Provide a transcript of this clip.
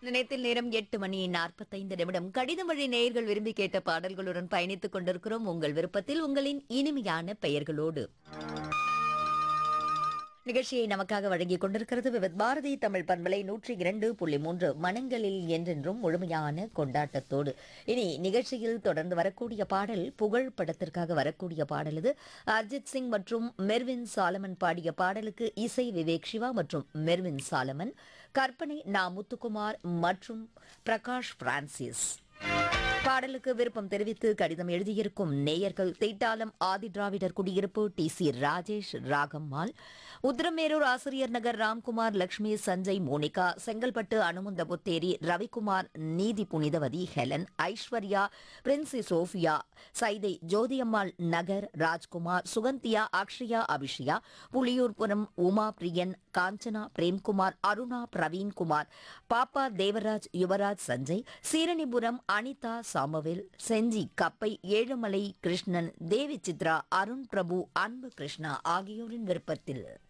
நினைத்தில் நேரம் எட்டு மணி நாற்பத்தைந்து நிமிடம் கடிதம் வழி நேயர்கள் விரும்பி கேட்ட பாடல்களுடன் பயணித்துக் கொண்டிருக்கிறோம் உங்கள் விருப்பத்தில் உங்களின் இனிமையான பெயர்களோடு நிகழ்ச்சியை நமக்காக வழங்கிக் கொண்டிருக்கிறது விவித் பாரதி தமிழ் பண்பலை நூற்றி இரண்டு புள்ளி மூன்று மனங்களில் என்றென்றும் முழுமையான கொண்டாட்டத்தோடு இனி நிகழ்ச்சியில் தொடர்ந்து வரக்கூடிய பாடல் புகழ் படத்திற்காக வரக்கூடிய பாடல் இது அர்ஜித் சிங் மற்றும் மெர்வின் சாலமன் பாடிய பாடலுக்கு இசை விவேக் சிவா மற்றும் மெர்வின் சாலமன் கற்பனை நா முத்துக்குமார் மற்றும் பிரகாஷ் பிரான்சிஸ் பாடலுக்கு விருப்பம் தெரிவித்து கடிதம் எழுதியிருக்கும் நேயர்கள் தேட்டாலம் ஆதி திராவிடர் குடியிருப்பு டி சி ராஜேஷ் ராகம்மாள் உத்திரமேரூர் ஆசிரியர் நகர் ராம்குமார் லட்சுமி சஞ்சய் மோனிகா செங்கல்பட்டு அனுமுந்த புத்தேரி ரவிக்குமார் நீதி புனிதவதி ஹெலன் ஐஸ்வர்யா பிரின்சி சோஃபியா சைதை ஜோதியம்மாள் நகர் ராஜ்குமார் சுகந்தியா அக்ஷயா அபிஷியா புலியூர்புரம் உமா பிரியன் காஞ்சனா பிரேம்குமார் அருணா பிரவீன்குமார் பாப்பா தேவராஜ் யுவராஜ் சஞ்சய் சீரணிபுரம் அனிதா சாமவேல் செஞ்சி கப்பை ஏழுமலை கிருஷ்ணன் தேவி சித்ரா அருண் பிரபு அன்பு கிருஷ்ணா ஆகியோரின் விருப்பத்தில்